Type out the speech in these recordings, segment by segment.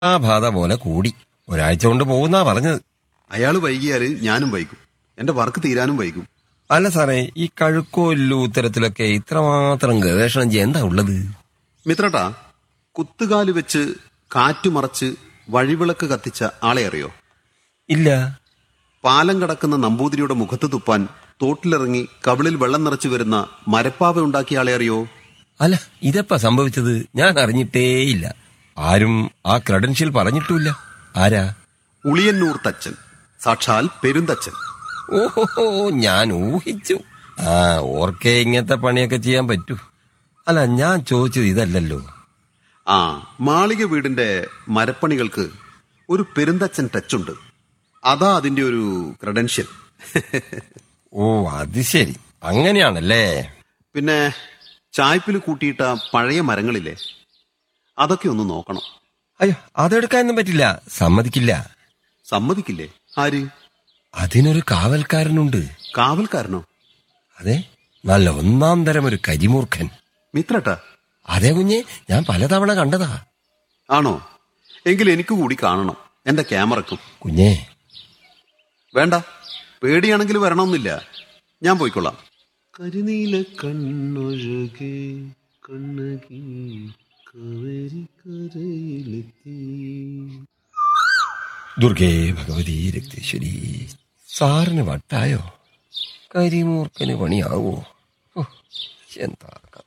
ആ ബാധ പോലെ കൂടി ഒരാഴ്ച കൊണ്ട് പോകുന്നാ പറഞ്ഞത് അയാൾ വൈകിയാല് ഞാനും വൈകും എന്റെ വർക്ക് തീരാനും വൈകും അല്ല സാറേ ഈ കഴുക്കോല്ലു ഉത്തരത്തിലൊക്കെ ഇത്രമാത്രം ഗവേഷണം ചെയ്യാൻ എന്താ ഉള്ളത് മിത്രട്ടാ കുത്തുകാല് വെച്ച് കാറ്റുമറച്ച് വഴിവിളക്ക് കത്തിച്ച ആളെ അറിയോ ഇല്ല പാലം കടക്കുന്ന നമ്പൂതിരിയുടെ മുഖത്ത് തുപ്പാൻ തോട്ടിലിറങ്ങി കവിളിൽ വെള്ളം നിറച്ചു വരുന്ന മരപ്പാവ ഉണ്ടാക്കിയ ആളെ അറിയോ അല്ല ഇതെപ്പാ സംഭവിച്ചത് ഞാൻ അറിഞ്ഞിട്ടേയില്ല ആരും ആ ക്രെഡൻഷ്യൽ പറഞ്ഞിട്ടുമില്ല ആരാ ഉളിയന്നൂർ തച്ചൻ സാക്ഷാൽ പെരുന്തച്ചൻ ഓഹോ ഞാൻ ഊഹിച്ചു ആ ഓർക്കേ ഇങ്ങനത്തെ പണിയൊക്കെ ചെയ്യാൻ പറ്റൂ അല്ല ഞാൻ ചോദിച്ചത് ഇതല്ലല്ലോ ആ മാളിക വീടിന്റെ മരപ്പണികൾക്ക് ഒരു പെരുന്തച്ചൻ ടച്ചുണ്ട് അതാ അതിന്റെ ഒരു ക്രെഡൻഷ്യൽ ഓ അത് ശരി അങ്ങനെയാണല്ലേ പിന്നെ ചായ്പിൽ കൂട്ടിയിട്ട പഴയ മരങ്ങളില്ലേ അതൊക്കെ ഒന്ന് നോക്കണം അയ്യോ അതെടുക്കാനൊന്നും പറ്റില്ല സമ്മതിക്കില്ല സമ്മതിക്കില്ലേ ആര് അതിനൊരു കാവൽക്കാരനുണ്ട് കാവൽക്കാരനോ അതെ നല്ല ഒന്നാം തരം ഒരു കരിമൂർഖൻ മിത്രട്ടാ അതെ കുഞ്ഞെ ഞാൻ പലതവണ കണ്ടതാ ആണോ എങ്കിൽ എനിക്ക് കൂടി കാണണം എന്റെ ക്യാമറക്കും കുഞ്ഞേ വേണ്ട പേടിയാണെങ്കിൽ വരണമെന്നില്ല ഞാൻ പോയിക്കൊള്ളാം കരിനീല കണ്ണൊഴുകെ കണ്ണകി കരയിലെത്തി ദുർഗേ ഭഗവതി രക്തേശ്വരി സാറിന് വട്ടായോ കരിമൂർഖന് പണിയാവോ ഓ, എന്താ കഥ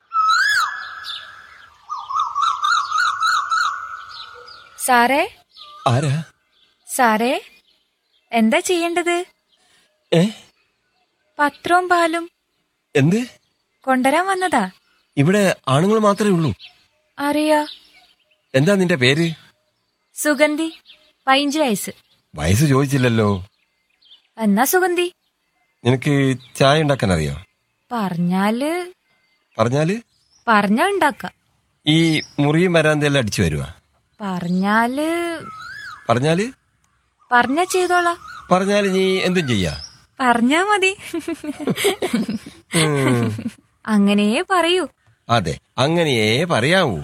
സാറേ ആരാ സാറേ എന്താ ചെയ്യേണ്ടത് ഏ പത്രവും പാലും എന്ത് കൊണ്ടുവരാൻ വന്നതാ ഇവിടെ ആണുങ്ങൾ മാത്രമേ ഉള്ളൂ അറിയാ എന്താ നിന്റെ പേര് സുഗന്ധി പതിനഞ്ച് വയസ്സ് വയസ്സ് ചോദിച്ചില്ലല്ലോ എന്നാ സുഗന്ധി നിനക്ക് ചായ ഉണ്ടാക്കാൻ അറിയോ പറഞ്ഞാല് പറഞ്ഞാല് പറഞ്ഞാ ഉണ്ടാക്ക ഈ മുറിയും വരാന്തെല്ലാം അടിച്ചു വരുവാ പറഞ്ഞാല് പറഞ്ഞാല് പറഞ്ഞാ ചെയ്തോളാ പറഞ്ഞാല് നീ എന്തും ചെയ്യാ പറഞ്ഞാ മതി ഉം, അങ്ങനെയേ പറയൂ അതെ അങ്ങനെയേ പറയാവൂ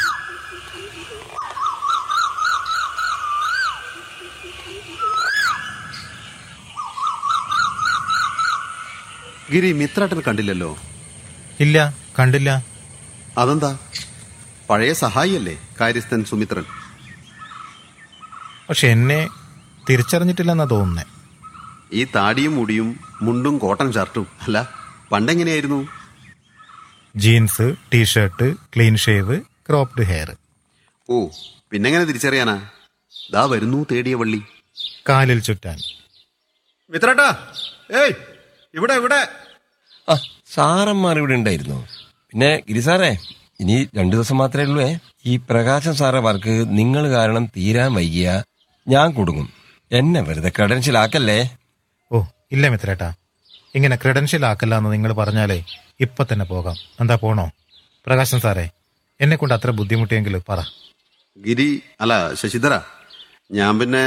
ഗിരി മിത്രട്ടൻ കണ്ടില്ലല്ലോ ഇല്ല കണ്ടില്ല അതെന്താ പഴയ സഹായിയല്ലേ കാര്യസ്ഥൻ സുമിത്രൻ പക്ഷെ എന്നെ തിരിച്ചറിഞ്ഞിട്ടില്ലെന്നാ തോന്നുന്നേ ഈ താടിയും മുടിയും മുണ്ടും കോട്ടൺ ഷർട്ടും അല്ല പണ്ടെങ്ങനെയായിരുന്നു jeans T-shirt clean shave cropped hair ഓ പിന്നെങ്ങനെ തിരിച്ചറിയാനാ ദാ വരുന്നു തേടിയ വള്ളി കാലിൽ ചുറ്റാൻ മിത്രട്ടാ ഏയ് ഇവിടെ ഇവിടെ ആ സാറന്മാർ ഇവിടെ ഉണ്ടായിരുന്നു പിന്നെ ഗിരി സാറേ ഇനി രണ്ടു ദിവസം മാത്രമേ ഉള്ളൂ ഏ. ഈ പ്രകാശം സാറെ വർക്ക് നിങ്ങൾ കാരണം തീരാൻ വൈകിയ ഞാൻ കൊടുങ്ങും എന്നെ വെറുതെ ക്രെഡൻഷ്യലാക്കല്ലേ ഓ ഇല്ല മിത്രേട്ടാ ഇങ്ങനെ ക്രെഡൻഷ്യൽ ആക്കല്ല എന്ന് നിങ്ങൾ പറഞ്ഞാലേ ഇപ്പൊ തന്നെ പോകാം എന്താ പോണോ പ്രകാശൻ സാറേ എന്നെ കൊണ്ട് അത്ര ബുദ്ധിമുട്ടിയെങ്കിൽ പറ ഗിരി അല്ല ശശിധര ഞാൻ പിന്നെ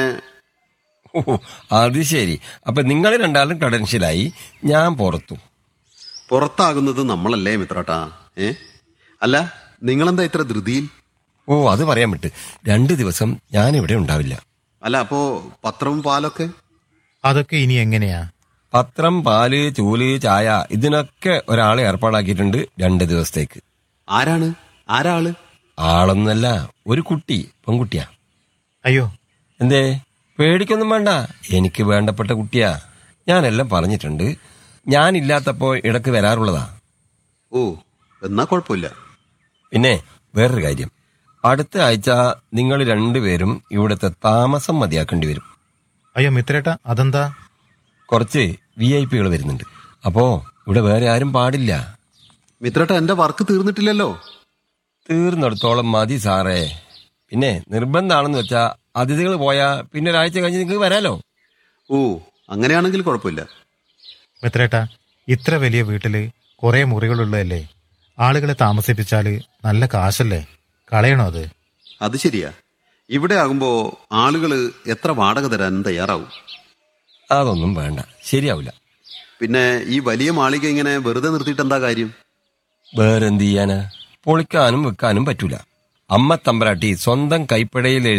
ഓ അത് ശരി അപ്പൊ നിങ്ങൾ രണ്ടാളും ക്രെഡൻഷ്യലായി ഞാൻ പുറത്തു പുറത്താകുന്നത് നമ്മളല്ലേ മിത്രട്ടാ ഏ അല്ല നിങ്ങളെന്താ ഇത്ര ധൃതിയിൽ ഓ അത് പറയാൻ വിട്ട് രണ്ടു ദിവസം ഞാൻ ഇവിടെ ഉണ്ടാവില്ല അല്ല അപ്പോ പത്രവും പാലൊക്കെ അതൊക്കെ ഇനി എങ്ങനെയാ പത്രം പാല് ചൂല് ചായ ഇതിനൊക്കെ ഒരാളെ ഏർപ്പാടാക്കിയിട്ടുണ്ട് രണ്ട് ദിവസത്തേക്ക് ആരാണ് ആരാള് ആളൊന്നല്ല ഒരു കുട്ടി പെൺകുട്ടിയാ അയ്യോ എന്തേ പേടിക്കൊന്നും വേണ്ട എനിക്ക് വേണ്ടപ്പെട്ട കുട്ടിയാ ഞാനെല്ലാം പറഞ്ഞിട്ടുണ്ട് ഞാനില്ലാത്തപ്പോ ഇടക്ക് വരാറുള്ളതാ ഓ എന്നാ കുഴപ്പമില്ല പിന്നെ വേറൊരു കാര്യം അടുത്ത ആഴ്ച നിങ്ങൾ രണ്ടുപേരും ഇവിടുത്തെ താമസം മതിയാക്കേണ്ടി വരും അയ്യോ മിത്രേട്ടാ അതെന്താ കുറച്ച് വി ഐ പികൾ വരുന്നുണ്ട് അപ്പോ ഇവിടെ വേറെ ആരും പാടില്ല മിത്രട്ട എന്റെ വർക്ക് തീർന്നിട്ടില്ലല്ലോ തീർന്നിടത്തോളം മതി സാറേ പിന്നെ നിർബന്ധാണെന്ന് വെച്ചാ അതിഥികൾ പോയാ പിന്നെ ഒരാഴ്ച കഴിഞ്ഞ് നിങ്ങൾക്ക് വരാലോ ഓ അങ്ങനെയാണെങ്കിൽ കുഴപ്പമില്ല മിത്രേട്ടാ ഇത്ര വലിയ വീട്ടില് കുറെ മുറികളുള്ളതല്ലേ ആളുകളെ താമസിപ്പിച്ചാല് നല്ല കാശല്ലേ കളയണോ അത് അത് ശരിയാ ഇവിടെ ആകുമ്പോ ആളുകള് എത്ര വാടക തരാനും തയ്യാറാവും അതൊന്നും വേണ്ട ശരിയാവില്ല പിന്നെ ഈ വലിയ മാളിക ഇങ്ങനെ വെറുതെ നിർത്തിയിട്ട് എന്താ കാര്യം വേറെന്ത് ചെയ്യാനാ പൊളിക്കാനും വെക്കാനും പറ്റൂല അമ്മ തമ്പരാട്ടി സ്വന്തം കൈപ്പടയിൽ